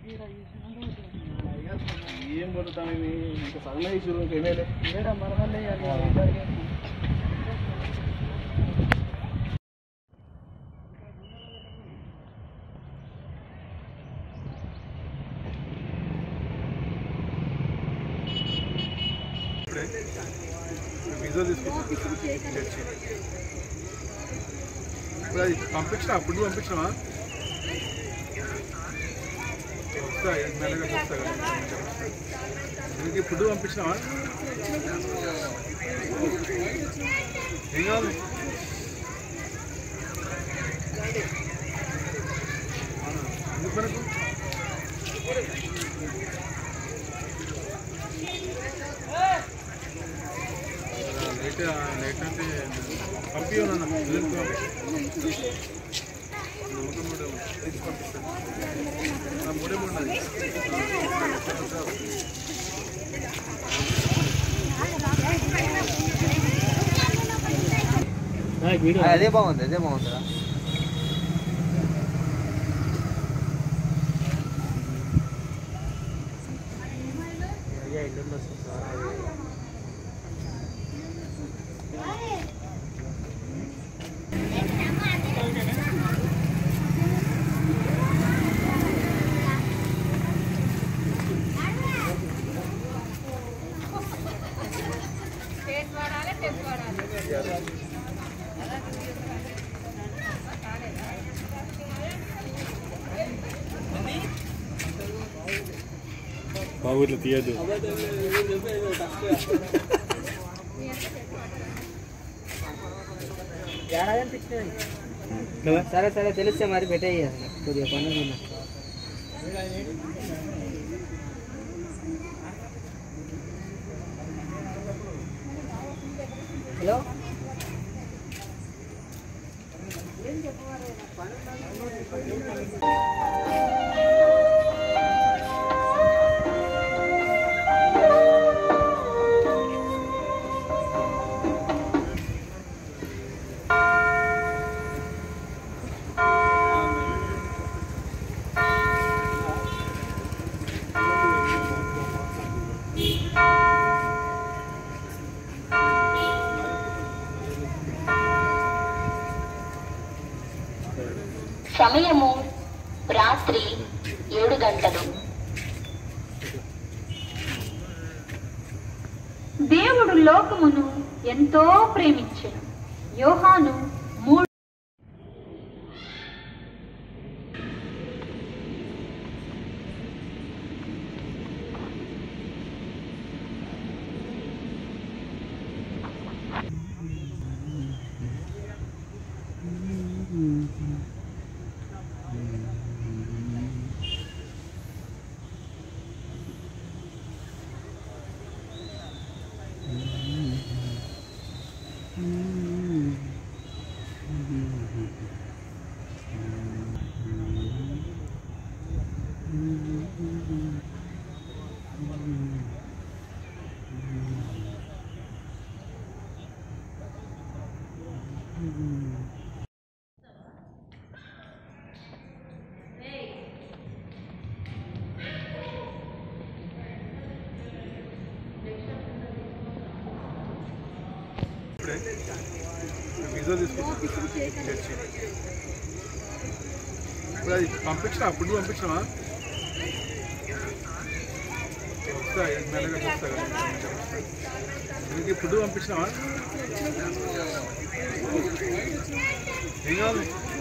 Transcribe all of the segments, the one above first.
ఏం కొడతాం ఇవి ఇంకా సగం వేసారు ఇంకా ఏమేలే విజువల్ తీసుకొచ్చి ఇప్పుడు అది పంపించిన ఫుడ్ పంపించినావా వస్తా మెల్లగా వస్తా దీనికి ఫుడ్ పంపించినావా ఏం కావాలి అవునా? ఎందుకు మనకు లేట్ లేట్ అంటే పంపించను పిల్లలకి నమ్మకం కూడా ఇది పంపిస్తాను ఆ, మూడే మూడు నాది. అదే బాగుంది అదే బాగుందిరా బాబు ఇట్లా తీయద్దు కదా సరే సరే తెలిస్తే మరి పెట్టేయి కొద్దిగా పండుగ ఉన్నా హలో సమయము రాత్రి ఏడు గంటలు దేవుడు లోకమును ఎంతో ప్రేమించెను యోహాను మూడు ఇప్పుడే విజువల్ తీసుకొచ్చి ఇప్పుడు అది పంపించిన ఫుడ్ పంపించినావా వస్తా మెల్లగా వస్తా దీనికి ఫుడ్ పంపించినావా ఏం కావాలి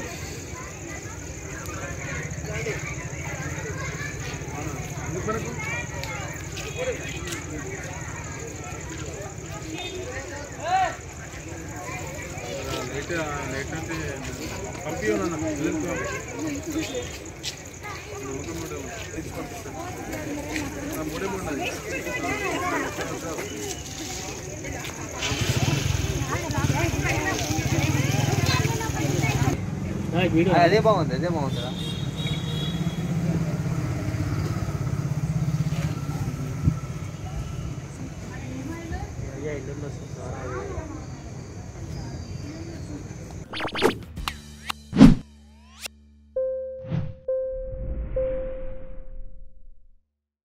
అవునా? ఎందుకు మనకు లేట్ లేట్ అంటే పంపించను పిల్లలకి నమ్మకం కూడా ఇది పంపిస్తాను ఆ, మూడే మూడు నాది. అదే బాగుంది అదే బాగుందిరా